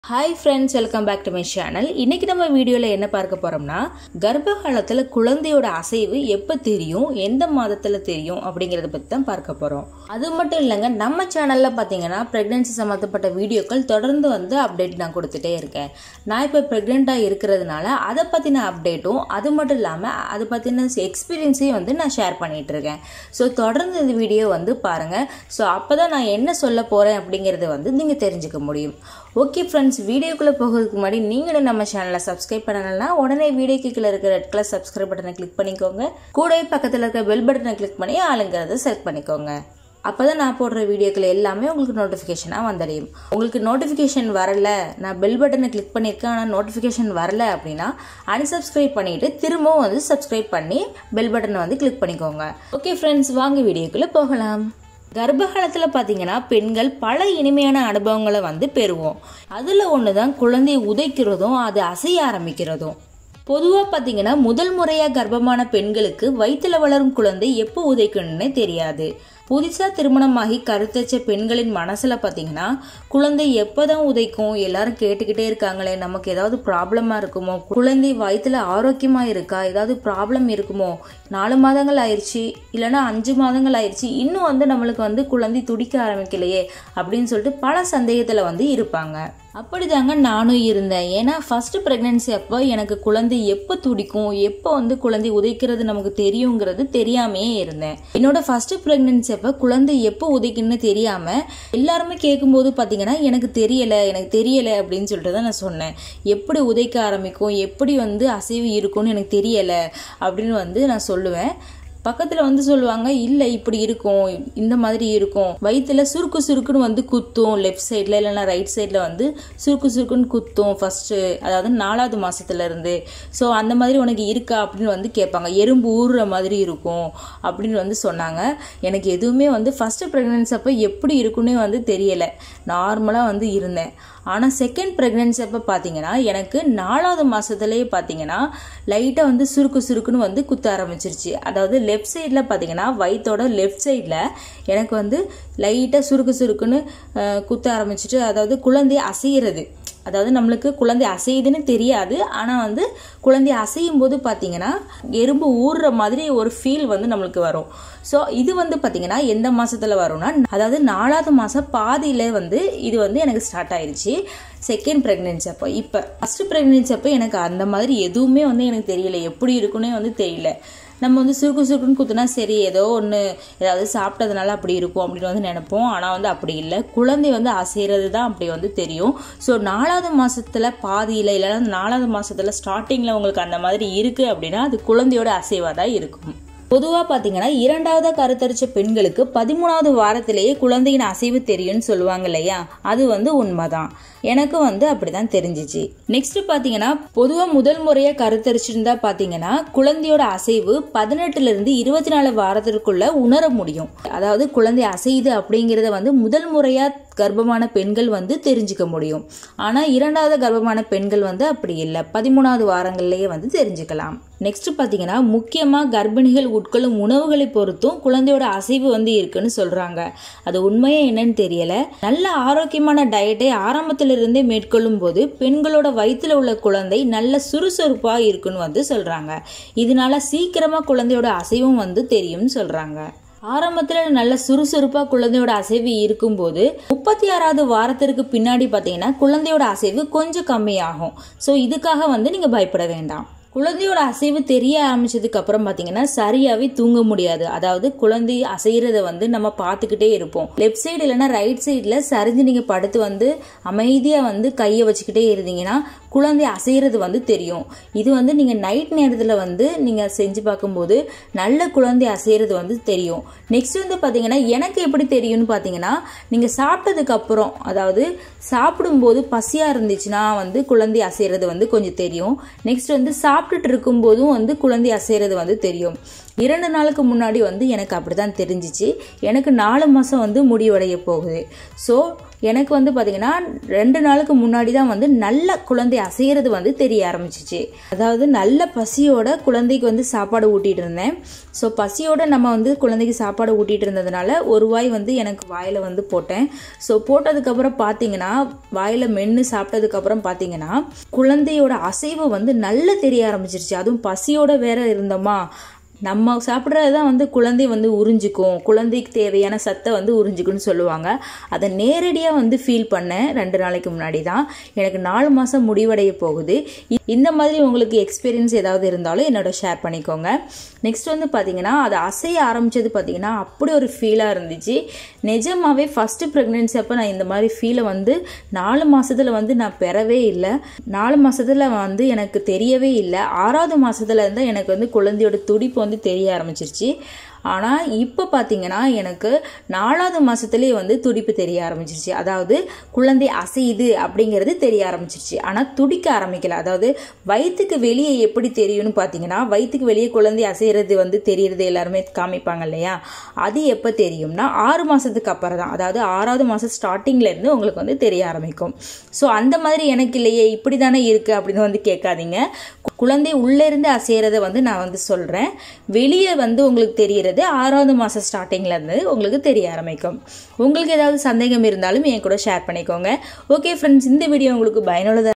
hi friends welcome back to my channel இன்னைக்கு நம்ம வீடியோவில் என்ன பார்க்க போகிறோம்னா கர்ப்ப காலத்தில் குழந்தையோட அசைவு எப்போ தெரியும் எந்த மாதத்தில் தெரியும் அப்படிங்கிறத பற்றி தான் பார்க்க போகிறோம் அது மட்டும் இல்லைங்க நம்ம சேனலில் பார்த்தீங்கன்னா ப்ரெக்னென்சி சம்மந்தப்பட்ட வீடியோக்கள் தொடர்ந்து வந்து அப்டேட் நான் கொடுத்துட்டே இருக்கேன் நான் இப்போ ப்ரெக்னெண்ட்டாக இருக்கிறதுனால அதை பற்றின அப்டேட்டும் அது மட்டும் இல்லாமல் அதை பற்றின எக்ஸ்பீரியன்ஸையும் வந்து நான் ஷேர் பண்ணிகிட்டு இருக்கேன் ஸோ தொடர்ந்து இந்த வீடியோ வந்து பாருங்கள் ஸோ அப்போ தான் நான் என்ன சொல்ல போகிறேன் அப்படிங்கிறத வந்து நீங்கள் தெரிஞ்சுக்க முடியும் ஓகே ஃப்ரெண்ட்ஸ் வீடியோக்குள்ளே போகிறதுக்கு முன்னாடி நீங்களும் நம்ம சேனலை சப்ஸ்கிரைப் பண்ணலாம் உடனே வீடியோக்கு கீழே இருக்கிற ரெட் கலர் சப்ஸ்கிரைப் பட்டனை கிளிக் பண்ணிக்கோங்க கூடவே பக்கத்தில் இருக்கிற பெல் பட்டனை கிளிக் பண்ணி ஆளுங்கிறத செலக்ட் பண்ணிக்கோங்க அப்போ தான் நான் போடுற வீடியோக்கள் எல்லாமே உங்களுக்கு நோட்டிஃபிகேஷனாக வந்துடையும் உங்களுக்கு நோட்டிஃபிகேஷன் வரல நான் பெல் பட்டனை கிளிக் பண்ணியிருக்கேன் ஆனால் நோட்டிஃபிகேஷன் வரல அப்படின்னா அன்சப்ஸ்கிரைப் பண்ணிவிட்டு திரும்பவும் வந்து சப்ஸ்கிரைப் பண்ணி பெல் பட்டனை வந்து கிளிக் பண்ணிக்கோங்க ஓகே ஃப்ரெண்ட்ஸ் வாங்க வீடியோக்குள்ளே போகலாம் கர்ப்பகாலத்தில் பார்த்தீங்கன்னா பெண்கள் பல இனிமையான அனுபவங்களை வந்து பெறுவோம் அதில் ஒன்று தான் குழந்தையை உதைக்கிறதும் அது அசைய ஆரம்பிக்கிறதும் பொதுவாக பார்த்தீங்கன்னா முதல் முறையாக கர்ப்பமான பெண்களுக்கு வயிற்றில் வளரும் குழந்தை எப்போ உதைக்கணும்னே தெரியாது புதுசாக திருமணமாகி கருத்தச்ச பெண்களின் மனசில் பார்த்தீங்கன்னா குழந்தை எப்போ தான் உதைக்கும் எல்லாரும் கேட்டுக்கிட்டே இருக்காங்களே நமக்கு ஏதாவது ப்ராப்ளமாக இருக்குமோ குழந்தை வயிற்றில் ஆரோக்கியமாக இருக்கா ஏதாவது ப்ராப்ளம் இருக்குமோ நாலு மாதங்கள் ஆயிடுச்சு இல்லைன்னா அஞ்சு மாதங்கள் ஆயிடுச்சு இன்னும் வந்து நம்மளுக்கு வந்து குழந்தை துடிக்க ஆரம்பிக்கலையே அப்படின்னு சொல்லிட்டு பல சந்தேகத்தில் வந்து இருப்பாங்க அப்படிதாங்க நானும் இருந்தேன் ஏன்னா ஃபர்ஸ்ட் ப்ரெக்னென்சி அப்போ எனக்கு குழந்தை எப்போ துடிக்கும் எப்போ வந்து குழந்தை உதைக்கிறது நமக்கு தெரியுங்கிறது தெரியாமையே இருந்தேன் என்னோட ஃபர்ஸ்ட் ப்ரெக்னென்சி அப்போ குழந்தை எப்போ உதைக்குன்னு தெரியாம எல்லாருமே கேட்கும்போது பார்த்தீங்கன்னா எனக்கு தெரியல எனக்கு தெரியல அப்படின்னு சொல்லிட்டு தான் நான் சொன்னேன் எப்படி உதைக்க ஆரம்பிக்கும் எப்படி வந்து அசைவு இருக்கும்னு எனக்கு தெரியல அப்படின்னு வந்து நான் சொல்லுவேன் பக்கத்தில் வந்து சொல்லுவாங்க இல்லை இப்படி இருக்கும் இந்த மாதிரி இருக்கும் வயிற்றுல சுருக்கு சுருக்குன்னு வந்து குத்தும் லெஃப்ட் சைடில் இல்லைன்னா ரைட் சைடில் வந்து சுருக்கு சுருக்குன்னு குத்தும் ஃபஸ்ட்டு அதாவது நாலாவது மாசத்துல இருந்து ஸோ அந்த மாதிரி உனக்கு இருக்கா அப்படின்னு வந்து கேட்பாங்க எறும்பு ஊறுற மாதிரி இருக்கும் அப்படின்னு வந்து சொன்னாங்க எனக்கு எதுவுமே வந்து ஃபஸ்ட்டு ப்ரெக்னென்சி அப்போ எப்படி இருக்குன்னே வந்து தெரியலை நார்மலாக வந்து இருந்தேன் ஆனால் செகண்ட் ப்ரெக்னென்சி அப்போ பார்த்தீங்கன்னா எனக்கு நாலாவது மாதத்துலேயே பார்த்தீங்கன்னா லைட்டாக வந்து சுருக்கு சுருக்குன்னு வந்து குத்த ஆரம்பிச்சிருச்சு அதாவது லெஃப்ட் சைடில் பார்த்தீங்கன்னா வயிற்றோட லெஃப்ட் சைடில் எனக்கு வந்து லைட்டாக சுருக்கு சுருக்குன்னு குத்த ஆரம்பிச்சிட்டு அதாவது குழந்தை அசைகிறது அதாவது நம்மளுக்கு குழந்தை அசையுதுன்னு தெரியாது ஆனால் வந்து குழந்தை அசையும் போது பார்த்தீங்கன்னா எறும்பு ஊறுற மாதிரி ஒரு ஃபீல் வந்து நம்மளுக்கு வரும் ஸோ இது வந்து பார்த்தீங்கன்னா எந்த மாதத்தில் வரும்னா அதாவது நாலாவது மாதம் பாதியில் வந்து இது வந்து எனக்கு ஸ்டார்ட் ஆயிடுச்சு செகண்ட் ப்ரெக்னென்சி அப்போ இப்போ ஃபஸ்ட்டு ப்ரெக்னென்சி அப்போ எனக்கு அந்த மாதிரி எதுவுமே வந்து எனக்கு தெரியல எப்படி இருக்குன்னே வந்து தெரியல நம்ம வந்து சுருக்கு சுருக்குன்னு குத்துனா சரி ஏதோ ஒன்று ஏதாவது சாப்பிட்டதுனால அப்படி இருக்கும் அப்படின்னு வந்து நினைப்போம் ஆனால் வந்து அப்படி இல்லை குழந்தை வந்து அசைகிறது தான் அப்படி வந்து தெரியும் ஸோ நாலாவது மாதத்தில் பாதியில் இல்லைன்னா நாலாவது மாதத்தில் ஸ்டார்டிங்கில் உங்களுக்கு அந்த மாதிரி இருக்குது அப்படின்னா அது குழந்தையோட அசைவாக தான் இருக்கும் பொதுவாக பார்த்தீங்கன்னா இரண்டாவது கருத்தரிச்ச பெண்களுக்கு பதிமூணாவது வாரத்திலேயே குழந்தையின் அசைவு தெரியும்னு சொல்லுவாங்க இல்லையா அது வந்து உண்மைதான் எனக்கு வந்து அப்படிதான் தெரிஞ்சிச்சு நெக்ஸ்ட் பாத்தீங்கன்னா பொதுவா முதல் முறையா கருத்தரிச்சிருந்தா பாத்தீங்கன்னா குழந்தையோட அசைவு பதினெட்டுல இருந்து இருபத்தி நாலு வாரத்திற்குள்ள உணர முடியும் அதாவது குழந்தை அசையுது அப்படிங்கிறத வந்து முதல் முறையா கர்ப்பமான பெண்கள் வந்து தெரிஞ்சுக்க முடியும் ஆனா இரண்டாவது கர்ப்பமான பெண்கள் வந்து அப்படி இல்லை பதிமூணாவது வாரங்கள்லயே வந்து தெரிஞ்சுக்கலாம் நெக்ஸ்ட் பாத்தீங்கன்னா முக்கியமா கர்ப்பிணிகள் உட்கொள்ளும் உணவுகளை பொறுத்தும் குழந்தையோட அசைவு வந்து இருக்குன்னு சொல்றாங்க அது உண்மையா என்னன்னு தெரியல நல்ல ஆரோக்கியமான டயட்டை ஆரம்பத்துல இருந்தே மேற்கொள்ளும் போது பெண்களோட வயிற்றுல உள்ள குழந்தை நல்ல சுறுசுறுப்பா இருக்குன்னு வந்து சொல்றாங்க இதனால சீக்கிரமா குழந்தையோட அசைவும் வந்து தெரியும்னு சொல்றாங்க ஆரம்பத்தில் நல்ல சுறுசுறுப்பாக குழந்தையோட அசைவு இருக்கும்போது முப்பத்தி ஆறாவது வாரத்திற்கு பின்னாடி பார்த்தீங்கன்னா குழந்தையோட அசைவு கொஞ்சம் கம்மியாகும் ஸோ இதுக்காக வந்து நீங்கள் பயப்பட வேண்டாம் குழந்தையோட அசைவு தெரிய ஆரம்பிச்சதுக்கு அப்புறம் பாத்தீங்கன்னா சரியாவே தூங்க முடியாது அதாவது குழந்தை அசைகிறத வந்து நம்ம பார்த்துக்கிட்டே இருப்போம் லெஃப்ட் சைடு இல்லைன்னா ரைட் சைடில் சரிஞ்சு நீங்க படுத்து வந்து அமைதியா வந்து கையை வச்சுக்கிட்டே இருந்தீங்கன்னா குழந்தை அசைகிறது வந்து தெரியும் இது வந்து நீங்க நைட் நேரத்தில் வந்து நீங்க செஞ்சு பார்க்கும்போது நல்ல குழந்தை அசைகிறது வந்து தெரியும் நெக்ஸ்ட் வந்து பாத்தீங்கன்னா எனக்கு எப்படி தெரியும்னு பாத்தீங்கன்னா நீங்க சாப்பிட்டதுக்கு அப்புறம் அதாவது சாப்பிடும்போது பசியா இருந்துச்சுன்னா வந்து குழந்தை அசைகிறது வந்து கொஞ்சம் தெரியும் நெக்ஸ்ட் வந்து சாப்பிட்டுட்டு இருக்கும்போதும் வந்து குழந்தை அசைகிறது வந்து தெரியும் இரண்டு நாளுக்கு முன்னாடி வந்து எனக்கு அப்படி தான் தெரிஞ்சிச்சு எனக்கு நாலு மாதம் வந்து முடிவடைய போகுது ஸோ எனக்கு வந்து பார்த்தீங்கன்னா ரெண்டு நாளுக்கு முன்னாடி தான் வந்து நல்ல குழந்தை அசைகிறது வந்து தெரிய ஆரம்பிச்சிச்சு அதாவது நல்ல பசியோட குழந்தைக்கு வந்து சாப்பாடு ஊட்டிட்டு இருந்தேன் ஸோ பசியோட நம்ம வந்து குழந்தைக்கு சாப்பாடு ஊட்டிட்டு இருந்ததுனால ஒரு வாய் வந்து எனக்கு வாயில் வந்து போட்டேன் ஸோ போட்டதுக்கப்புறம் பார்த்தீங்கன்னா வாயில் மென்று சாப்பிட்டதுக்கப்புறம் பார்த்தீங்கன்னா குழந்தையோட அசைவு வந்து நல்லா தெரிய ஆரம்பிச்சிருச்சு அதுவும் பசியோட வேற இருந்தோமா நம்ம சாப்பிட்றது தான் வந்து குழந்தை வந்து உறிஞ்சிக்கும் குழந்தைக்கு தேவையான சத்தை வந்து உறிஞ்சிக்கும்னு சொல்லுவாங்க அதை நேரடியாக வந்து ஃபீல் பண்ணேன் ரெண்டு நாளைக்கு முன்னாடி தான் எனக்கு நாலு மாதம் முடிவடைய போகுது இந்த மாதிரி உங்களுக்கு எக்ஸ்பீரியன்ஸ் ஏதாவது இருந்தாலும் என்னோட ஷேர் பண்ணிக்கோங்க நெக்ஸ்ட் வந்து பார்த்தீங்கன்னா அது அசைய ஆரம்பித்தது பார்த்தீங்கன்னா அப்படி ஒரு ஃபீலாக இருந்துச்சு நிஜமாவே ஃபஸ்ட்டு ப்ரெக்னென்சி அப்போ நான் இந்த மாதிரி ஃபீலை வந்து நாலு மாதத்தில் வந்து நான் பெறவே இல்லை நாலு மாதத்தில் வந்து எனக்கு தெரியவே இல்லை ஆறாவது மாதத்துல இருந்தால் எனக்கு வந்து குழந்தையோட துடிப்பு வந்து தெரிய ஆரம்பிச்சிருச்சு ஆனால் இப்போ பார்த்தீங்கன்னா எனக்கு நாலாவது மாதத்துலேயே வந்து துடிப்பு தெரிய ஆரம்பிச்சிருச்சு அதாவது குழந்தை அசையுது அப்படிங்கிறது தெரிய ஆரம்பிச்சிருச்சு ஆனால் துடிக்க ஆரம்பிக்கல அதாவது வயிற்றுக்கு வெளியே எப்படி தெரியும்னு பார்த்தீங்கன்னா வயிற்றுக்கு வெளியே குழந்தை அசைகிறது வந்து தெரியறது எல்லாருமே காமிப்பாங்க இல்லையா அது எப்போ தெரியும்னா ஆறு மாதத்துக்கு அப்புறம் தான் அதாவது ஆறாவது மாதம் ஸ்டார்டிங்லேருந்து உங்களுக்கு வந்து தெரிய ஆரம்பிக்கும் ஸோ அந்த மாதிரி எனக்கு இல்லையே இப்படி தானே இருக்குது அப்படின்னு வந்து கேட்காதீங்க குழந்தை உள்ளேருந்து அசைகிறத வந்து நான் வந்து சொல்கிறேன் வெளியே வந்து உங்களுக்கு தெரிகிறது ஆறாவது மாதம் ஸ்டார்டிங்லேருந்து உங்களுக்கு தெரிய ஆரம்பிக்கும் உங்களுக்கு ஏதாவது சந்தேகம் இருந்தாலும் என் கூட ஷேர் பண்ணிக்கோங்க ஓகே ஃப்ரெண்ட்ஸ் இந்த வீடியோ உங்களுக்கு பயனுள்ளதாக